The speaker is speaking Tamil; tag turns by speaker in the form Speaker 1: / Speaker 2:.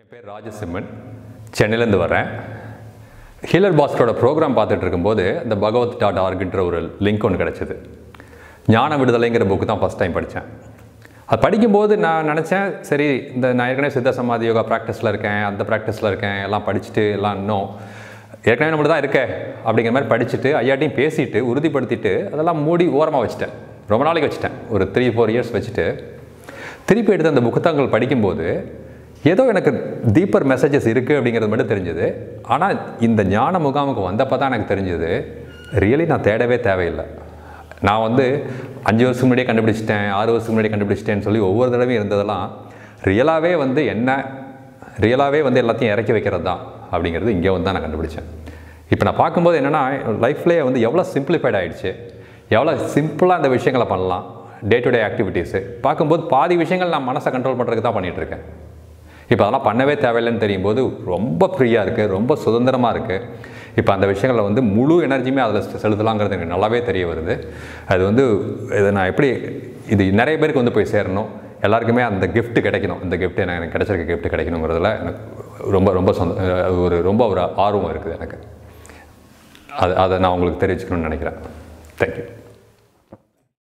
Speaker 1: என் பேர் ராஜசிம்மன் சென்னையிலேருந்து வரேன் ஹீலர் பாஸ்கரோட ப்ரோக்ராம் பார்த்துட்டு இருக்கும்போது இந்த பகவத் டாட் ஆர்கின்ற ஒரு லிங்க் ஒன்று கிடச்சிது ஞான விடுதலைங்கிற புக்கு தான் ஃபஸ்ட் டைம் படித்தேன் அது படிக்கும்போது நான் நினச்சேன் சரி இந்த நான் ஏற்கனவே சித்த சமாதி யோகா ப்ராக்டிஸில் இருக்கேன் அந்த ப்ராக்டிஸில் இருக்கேன் எல்லாம் படிச்சுட்டு எல்லாம் இன்னும் ஏற்கனவே நம்மள தான் இருக்கே அப்படிங்கிற மாதிரி படிச்சுட்டு ஐயாட்டையும் பேசிட்டு உறுதிப்படுத்திட்டு அதெல்லாம் மூடி ஓரமாக வச்சுட்டேன் ரொம்ப நாளைக்கு வச்சுட்டேன் ஒரு த்ரீ ஃபோர் இயர்ஸ் வச்சுட்டு திருப்பி எடுத்து அந்த புத்தகங்கள் படிக்கும்போது ஏதோ எனக்கு டீப்பர் மெசேஜஸ் இருக்குது அப்படிங்கிறது மட்டும் தெரிஞ்சது ஆனால் இந்த ஞான முகாமுக்கு வந்தப்போ தான் எனக்கு தெரிஞ்சது ரியலி நான் தேடவே தேவையில்லை நான் வந்து அஞ்சு வருஷத்துக்கு முன்னாடியே கண்டுபிடிச்சிட்டேன் ஆறு வருஷத்துக்கு முன்னாடி கண்டுபிடிச்சிட்டேன்னு சொல்லி ஒவ்வொரு தடவையும் இருந்ததெல்லாம் ரியலாகவே வந்து என்ன ரியலாகவே வந்து எல்லாத்தையும் இறக்கி வைக்கிறது தான் அப்படிங்கிறது இங்கே வந்து தான் நான் கண்டுபிடிச்சேன் இப்போ நான் பார்க்கும்போது என்னென்னா லைஃப்லேயே வந்து எவ்வளோ சிம்பிளிஃபைட் ஆகிடுச்சு எவ்வளோ சிம்பிளாக இந்த விஷயங்களை பண்ணலாம் டே டு டே ஆக்டிவிட்டீஸு பார்க்கும்போது பாதி விஷயங்கள் நான் மனசை கண்ட்ரோல் பண்ணுறதுக்கு தான் பண்ணிகிட்டு இருக்கேன் இப்போ அதெல்லாம் பண்ணவே தேவையில்லைன்னு தெரியும் போது ரொம்ப ஃப்ரீயாக இருக்குது ரொம்ப சுதந்திரமாக இருக்குது இப்போ அந்த விஷயங்களில் வந்து முழு எனர்ஜியுமே அதில் செலுத்தலாங்கிறது எனக்கு நல்லாவே தெரிய வருது அது வந்து இதை நான் எப்படி இது நிறைய பேருக்கு வந்து போய் சேரணும் எல்லாருக்குமே அந்த gift கிடைக்கணும் இந்த gift எனக்கு எனக்கு கிடைச்சிருக்க gift கிடைக்கணுங்கிறதுல எனக்கு ரொம்ப ரொம்ப சொந்த அது ஒரு ரொம்ப ஒரு ஆர்வம் இருக்குது எனக்கு அது அதை நான் உங்களுக்கு தெரிவிச்சுக்கணும்னு நினைக்கிறேன் தேங்க்யூ